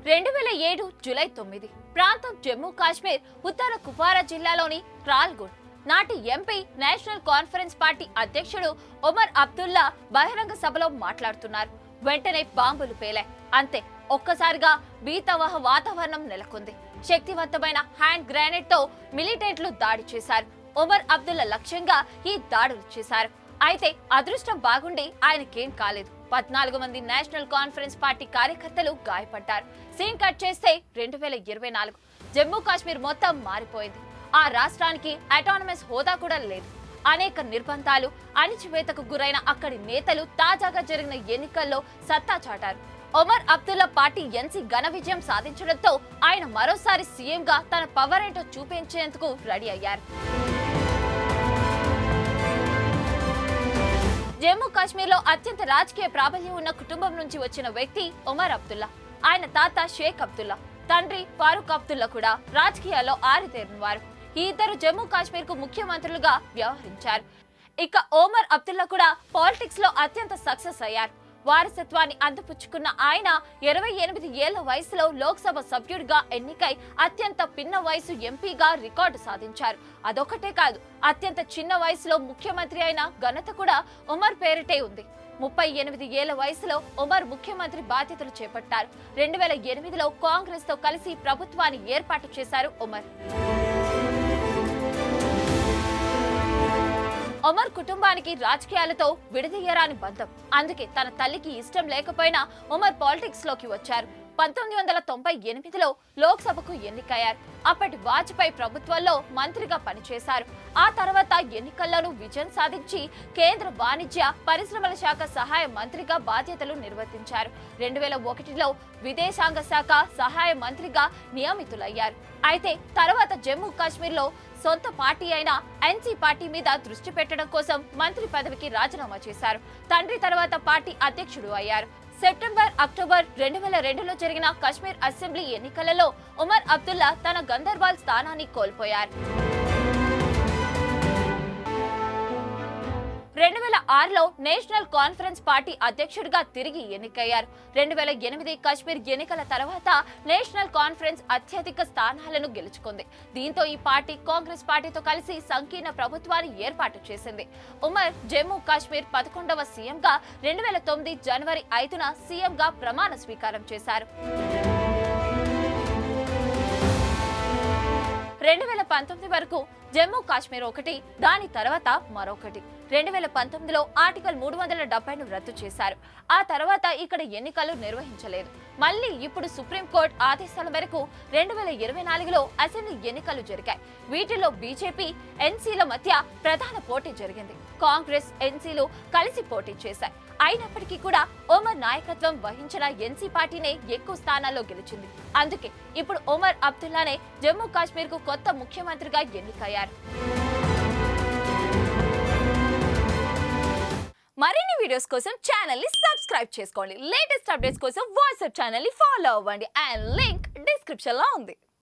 రెండు వేల ఏడు జూలై తొమ్మిది ప్రాంతం జమ్మూ కాశ్మీర్ ఉత్తర కుపారా జిల్లాలోని ట్రాల్గుడ్ నాటి ఎంపీ నేషనల్ కాన్ఫరెన్స్ పార్టీ అధ్యక్షుడు ఒమర్ అబ్దుల్లా బహిరంగ సభలో మాట్లాడుతున్నారు వెంటనే బాంబులు పేలాయి అంతే ఒక్కసారిగా బీతవహ వాతావరణం నెలకొంది శక్తివంతమైన హ్యాండ్ గ్రానైట్ తో మిలిటెంట్లు దాడి చేశారు ఒమర్ అబ్దుల్లా లక్ష్యంగా ఈ దాడులు చేశారు అయితే అదృష్టం బాగుండి ఆయనకేం కాలేదు పద్నాలుగు మంది నేషనల్ కాన్ఫరెన్స్ పార్టీ కార్యకర్తలు గాయపడ్డారు సీన్ కట్ చేస్తే రెండు వేల ఇరవై నాలుగు జమ్మూ కాశ్మీర్ మొత్తం మారిపోయింది ఆ రాష్ట్రానికి అటానమస్ హోదా కూడా లేదు అనేక నిర్బంధాలు అణిచివేతకు గురైన అక్కడి నేతలు తాజాగా జరిగిన ఎన్నికల్లో సత్తా చాటారు ఒమర్ అబ్దుల్లా పార్టీ ఎన్సీ ఘన విజయం సాధించడంతో ఆయన మరోసారి సీఎంగా తన పవర్ ఏంటో చూపించేందుకు రెడీ అయ్యారు జమ్మూ కాశ్మీర్ లో అత్యంత రాజకీయ ప్రాబల్యం ఉన్న కుటుంబం నుంచి వచ్చిన వ్యక్తి ఒమర్ అబ్దుల్లా ఆయన తాత షేక్ అబ్దుల్లా తండ్రి ఫారూక్ అబ్దుల్లా కూడా రాజకీయాల్లో ఆరితేరిన వారు ఈ ఇద్దరు జమ్మూ కాశ్మీర్ కు ముఖ్యమంత్రులుగా వ్యవహరించారు ఇక ఓమర్ అబ్దుల్లా కూడా పాలిటిక్స్ లో అత్యంత సక్సెస్ అయ్యారు వారసత్వాన్ని అందిపుచ్చుకున్న ఆయన ఇరవై ఎనిమిది ఏళ్ల వయసులో లోక్సభ సభ్యుడిగా ఎన్నికై అత్యంత పిన్న వయసు ఎంపీగా రికార్డు సాధించారు అదొకటే కాదు అత్యంత చిన్న వయసులో ముఖ్యమంత్రి అయిన ఘనత కూడా ఉమర్ పేరిటే ఉంది ముప్పై ఎనిమిది ఏళ్ల వయసులో ఉమర్ ముఖ్యమంత్రి బాధ్యతలు చేపట్టారు రెండు వేల ఎనిమిదిలో కాంగ్రెస్ తో కలిసి ప్రభుత్వాన్ని ఏర్పాటు చేశారు ఉమర్ ఒమర్ కుటుంబానికి రాజకీయాలతో విడదీయరాని బంధం అందుకే తన తల్లికి ఇష్టం లేకపోయినా ఒమర్ పాలిటిక్స్ లోకి వచ్చారు పంతొమ్మిది వందల తొంభై ఎనిమిదిలో లోక్సభకు ఎన్నికయ్యారు అప్పటి వాజ్పేయి ప్రభుత్వంలో మంత్రిగా పనిచేశారు ఆ తర్వాత ఎన్నికల్లోనూ విజయం సాధించి కేంద్ర వాణిజ్య పరిశ్రమల శాఖ సహాయ మంత్రిగా బాధ్యతలు నిర్వర్తించారు రెండు వేల ఒకటిలో విదేశాంగ శాఖ సహాయ మంత్రిగా నియమితులయ్యారు అయితే తర్వాత జమ్మూ కాశ్మీర్లో సొంత పార్టీ అయిన ఎన్సీ పార్టీ మీద దృష్టి పెట్టడం కోసం మంత్రి పదవికి రాజీనామా చేశారు తండ్రి తర్వాత పార్టీ అధ్యక్షుడు అయ్యారు సెప్టెంబర్ అక్టోబర్ రెండు వేల రెండులో జరిగిన కశ్మీర్ అసెంబ్లీ ఎన్నికలలో ఉమర్ అబ్దుల్లా తన గందర్బాల్ స్థానాన్ని కోల్పోయారు రెండు వేల ఆరులో నేషనల్ కాన్ఫరెన్స్ పార్టీ అధ్యక్షుడిగా తిరిగి ఎన్నికయ్యారు రెండు వేల ఎనిమిది కశ్మీర్ ఎన్నికల తర్వాత నేషనల్ కాన్ఫరెన్స్ అత్యధిక స్థానాలను గెలుచుకుంది దీంతో ఈ పార్టీ కాంగ్రెస్ పార్టీతో కలిసి సంకీర్ణ ప్రభుత్వాన్ని ఏర్పాటు చేసింది ఉమర్ జమ్మూ కాశ్మీర్ పదకొండవ సీఎంగా రెండు వేల తొమ్మిది జనవరి ఐదున సీఎంగా ప్రమాణ స్వీకారం చేశారు రెండు వేల పంతొమ్మిది వరకు జమ్మూ కాశ్మీర్ ఒకటి దాని తర్వాత మరొకటి రెండు వేల పంతొమ్మిదిలో ఆర్టికల్ మూడు వందల డెబ్బైను రద్దు చేశారు ఆ తర్వాత ఇక్కడ ఎన్నికలు నిర్వహించలేదు మళ్ళీ ఇప్పుడు సుప్రీంకోర్టు ఆదేశాల మేరకు రెండు వేల ఇరవై నాలుగులో అసెంబ్లీ ఎన్నికలు జరిగాయి వీటిలో బీజేపీ ఎన్సీల మధ్య ప్రధాన పోటీ జరిగింది కాంగ్రెస్ ఎన్సీలు కలిసి పోటీ చేశాయి అయినప్పటికీ కూడా ఓమర్ నాయకత్వం వహించిన ఎన్సీ పార్టీనే ఎక్కువ స్థానాల్లో గెలిచింది అందుకే ఇప్పుడు ఒమర్ అబ్దుల్లానే జమ్మూ కాశ్మీర్ కు కొత్త ముఖ్యమంత్రిగా ఎన్నికయ్యారు మరిన్ని వీడియోస్ కోసం ఛానల్ ని సబ్స్క్రైబ్ చేసుకోండి లేటెస్ట్ అప్డేట్స్ కోసం వాట్సాప్ ఛానల్ ని ఫాలో అవ్వండి అండ్ లింక్ డిస్క్రిప్షన్ లో ఉంది